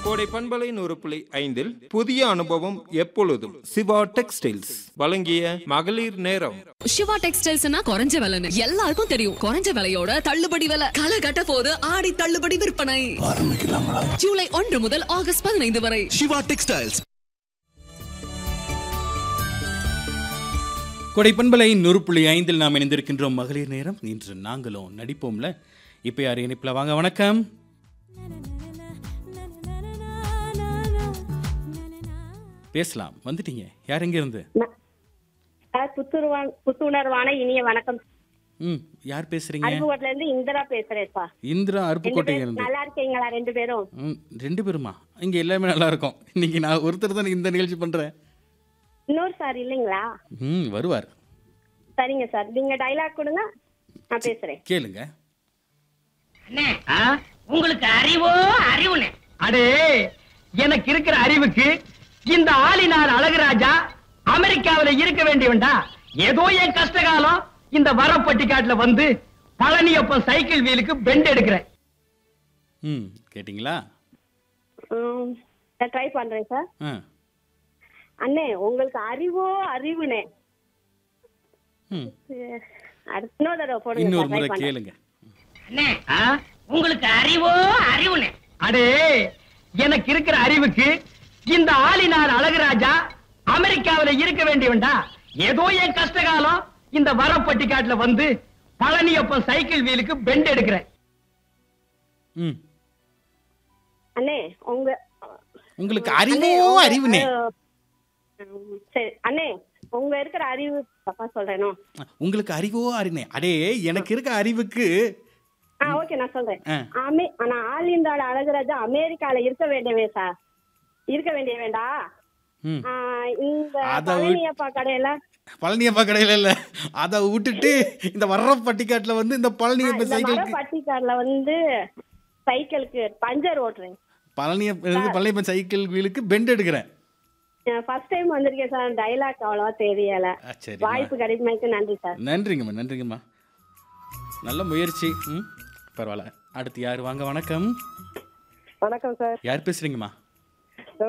கோடை பண்பலை நூறு புள்ளி ஐந்தில் புதிய அனுபவம் எப்பொழுதும் சிவா டெக்ஸ்டைல்ஸ் வழங்கிய மகளிர் நேரம் சிவா டெக்ஸ்டைல்ஸ்னா குறைஞ்ச விலைன்னு எல்லாருக்கும் தெரியும் குறைஞ்ச விலையோட தள்ளுபடி விலை களை கட்ட போது ஆடி தள்ளுபடி விற்பனை ஜூலை ஒன்று முதல் ஆகஸ்ட் பதினைந்து வரை சிவா டெக்ஸ்டைல்ஸ் கொடைப்பண்பலை நூறு புள்ளி ஐந்தில் நாம் இணைந்திருக்கின்றோம் மகளிர் நேரம் இன்று நாங்களும் நடிப்போம்ல இப்போ யார் இணைப்பில் வாங்க வணக்கம் பேசலாம் வந்துட்டீங்க யார் எங்க இருந்து சார் புத்துருவான் புத்துணர்வான இனிய வணக்கம் ம் யார் பேசுறீங்க அருப்புக்கோட்ல இருந்து இந்திரா பேசுறேன் சார் இந்திரா ரெண்டு அருப்புக்கோட்டை பேரும் இருந்து நல்லா இருக்கீங்களா ரெண்டு பேரும் ம் ரெண்டு பேருமா இங்க எல்லாமே நல்லா இருக்கும் இன்னைக்கு நான் ஒருத்தர் தான் இந்த நிகழ்ச்சி பண்றேன் இன்னொரு சார் இல்லைங்களா ம் வருவார் சரிங்க சார் நீங்க டைலாக் கொடுங்க நான் பேசுறேன் கேளுங்க அண்ணே, உங்களுக்கு அறிவோ அறிவுனே அடே எனக்கு இருக்கிற அறிவுக்கு இந்த ஆளினார் அழகுராஜா அமெரிக்காவில இருக்க வேண்டியவன்டா ஏதோ என் கஷ்ட காலம் இந்த வரப்பட்டிக்காட்டுல வந்து பழனியப்பன் சைக்கிள் வீலுக்கு பெண்ட் எடுக்கிறேன் ம் கேட்டிங்களா ட்ரை பண்றேன் சார் ஆ அண்ணே உங்களுக்கு அறிவோ அறிவுனே ம் அடுத்த இன்னொரு தடவை போடுங்க இன்னொரு சார், try முறை பண்றேன். கேளுங்க அண்ணே, உங்களுக்கு அறிவோ அறிவுனே அடே எனக்கு இருக்கிற அறிவுக்கு இந்த ஆளினார் அழகுராஜா அமெரிக்காவில இருக்க வேண்டியவன்டா ஏதோ என் கஷ்ட காலம் இந்த வரப்பட்டிக்காட்டுல வந்து பழனியப்பன் சைக்கிள் வீலுக்கு பெண்ட் எடுக்கிறேன் ம் அண்ணே உங்க உங்களுக்கு அண்ணே, அறிவோ உங்க- அறிவுனே அஹ், சரி அண்ணே உங்க இருக்கிற அறிவு தப்பா சொல்றேனோ உங்களுக்கு அறிவோ அறினே அடே எனக்கு இருக்க அறிவுக்கு ஆ ஓகே நான் சொல்றேன் ஆ. அமே ஆனா ஆல் இந்தியால அழகுராஜா அமெரிக்கால இருக்க வேண்டியவே சார் இருக்க வேண்டிய வேண்டா ம் ஆ, இந்த அத விட்- பழனியப்பா கடையில பழனியப்பா கடையில இல்ல அதை விட்டுட்டு இந்த வர்ற பட்டிக்காட்டுல வந்து இந்த ஆ, பழனியப்ப இந்த மர சைக்கிளுக்கு பட்டிக்காடுல வந்து சைக்கிளுக்கு பஞ்சர் ஓட்டுறேன் பழனியப்ப இருந்து பழனியப்பன் சைக்கிள் வீலுக்கு பெண்ட் எடுக்கிறேன் ஃபர்ஸ்ட் டைம் வந்திருக்கேன் சார் டைலாக் அவ்வளவா தெரியல ஆ, சரிம்மா. வாய்ப்பு கிடைக்குமாக்கு நன்றி சார் நன்றிங்கம்மா நன்றிங்கம்மா நல்ல முயற்சி ம் பரவாயில்ல அடுத்து யார் வாங்க வணக்கம் வணக்கம் சார் யார் பேசுறீங்கம்மா